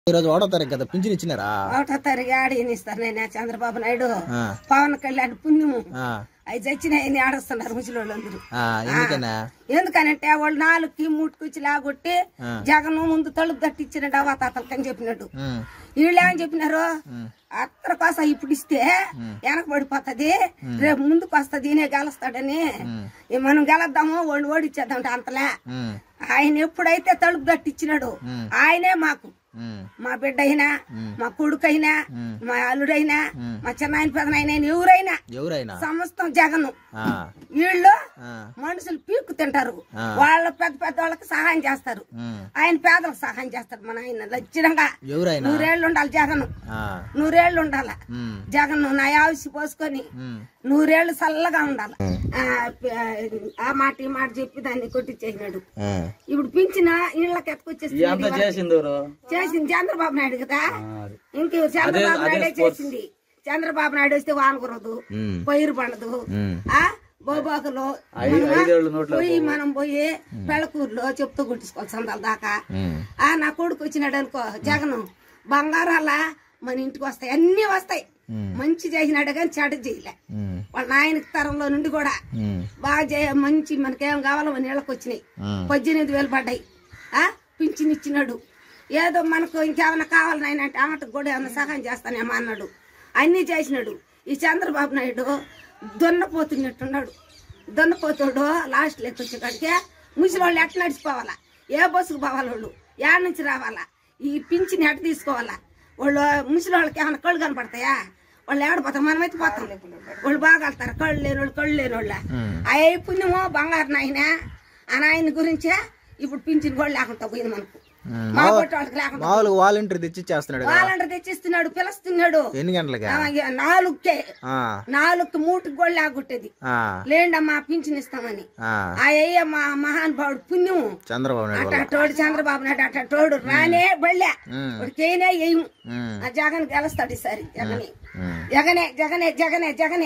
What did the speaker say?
ఈ రోజు ఒకటో తారీఖు కదా పింఛన్ ఇచ్చినారా ఒకటో తారీఖు ఆడనిస్తారు నేను చంద్రబాబు నాయుడు ఆ, పవన్ కళ్యాణ్ పుణ్యము ఆ, అవి చచ్చినాయని ఆడస్తున్నారు ముసలి వాళ్ళందరూ ఆ, ఎందుకన్నా ఎందుకనంటే వాళ్ళు నాలుగుకి మూటుకొచ్చి లాగొట్టి ఆ. జగన్ ముందు తలుపు తట్టించినట్టు అవాతాతలకి అని చెప్పినట్టు ఉమ్, వీళ్ళు ఏమని చెప్పినారు అత్తర కోసం ఇప్పుడు ఇస్తే వెనక పడిపోతుంది రేపు ముందుకు వస్తుంది ఈయనే గెలుస్తాడని ఇక మనం గెలద్దాము వాళ్ళు ఓడిచ్చేద్దాం అంతలే ఉమ్, ఆయన ఎప్పుడైతే తలుపు తట్టించినాడు ఆయనే మాకు ఉమ్, మా బిడ్డ అయినా మా కొడుకైనా మా అల్లుడైనా మా చిన్నాయన పెదనైనా ఎవరైనా ఎవరైనా సమస్తం జగన్ ఆ, వీళ్ళు ఆ, మనుషులు పీక్కు తింటారు ఆ. వాళ్ళ పెద్ద పెద్ద వాళ్ళకి సహాయం చేస్తారు ఉమ్, ఆయన పేదలకు సహాయం చేస్తారు మన ఆయన లచ్చితంగా ఎవరైనా నూరేళ్ళు ఉండాలి జగన్ ఆ, నూరేళ్ళు ఉండాల ఉమ్, జగన్ నా ఆవిసి పోసుకొని ఉమ్, నూరేళ్ళు చల్లగా ఉండాలి ఆ, ఆ మాట ఈ మాట చెప్పి దాన్ని కొట్టించేసినాడు ఆ, ఇప్పుడు పింఛన ఇళ్ళకి ఎత్తుకొచ్చేసి అంతా చేసింది ఎవరు చేసింది చంద్రబాబు నాయుడు కదా ఇంకెవరు చంద్రబాబు నాయుడే చేసింది చంద్రబాబు నాయుడు వస్తే వాన కురదు ఉమ్, పైరు పండదు ఉమ్, ఆ బోబాకులో ఐదేళ్ళు నోట్లో పోయి మనం పోయి పెళ్ళకూరులో చెప్తూ కుట్టించుకోవాలి సందాల దాకా ఉమ్, ఆ నా కొడుకు వచ్చినాడు అనుకో జగన్ బంగారాల మన ఇంటికి వస్తాయి అన్ని వస్తాయి మంచి చేసినాడు కానీ చెడు చేయలే ఉమ్, వాళ్ళ నాయన తరంలో నుండి కూడా ఉమ్, బాగా చేయ మంచి మనకేం కావాలో మన ఇళ్ళకి వచ్చినాయి ఉమ్. పద్దెనిమిది వేలు పడ్డాయి ఆ పింఛన్ ఇచ్చినాడు ఏదో మనకు ఇంకేమైనా కావాలని ఆయన అంటే ఆమెకు కూడా ఏమైనా సహాయం చేస్తానేమో అన్నాడు అన్నీ చేసినాడు ఈ చంద్రబాబు నాయుడు దున్నపోతున్నట్టున్నాడు దున్నపోతాడు లాస్ట్ లెక్క వచ్చేకాడికి ముసలి వాళ్ళు ఎట్లా నడిచిపోవాలా ఏ బస్సుకు పోవాలి వాళ్ళు ఏడ నుంచి రావాలా ఈ పింఛన్ ఎట్ట తీసుకోవాలా వాళ్ళు ముసలి వాళ్ళకి ఏమైనా కళ్ళు కనపడతాయా వాళ్ళు ఏడపోతాం మనమైతే పోతాం వాళ్ళు బాగా వెళ్తారు కళ్ళు లేని వాళ్ళు కళ్ళు లేని వాళ్ళ అయ్యి పుణ్యమో బంగారు నాయన ఆ నాయన గురించే ఇప్పుడు పింఛన్ కూడా లేకుండా పోయింది మనకు ఉమ్. మా కొట్టు వాళ్ళకి లేకుండా మామూలుగా వాలంటీర్ తెచ్చి చేస్తున్నాడు కదా వాళ్ళంటే తెచ్చిస్తున్నాడు పిలుస్తున్నాడు ఎన్ని గంటలకి ఆ, నాలుగుకే ఆ, నాలుగు మూటికి కూడా లేకుంటేది ఆ, లేండమ్మా పింఛన్ ఇస్తామని ఆ, ఆ అయ్య మా మహానుభావుడు పుణ్యము చంద్రబాబు నాయుడు అట్ట వల్ల తోడు చంద్రబాబు నాయుడు అట్ట తోడు రానే బళ్ళే ఉమ్, వాడికేనే వేయము ఉమ్, ఆ జగన్ గెలుస్తాడు ఈసారి జగనే ఉమ్. జగనే జగనే జగనే జగనే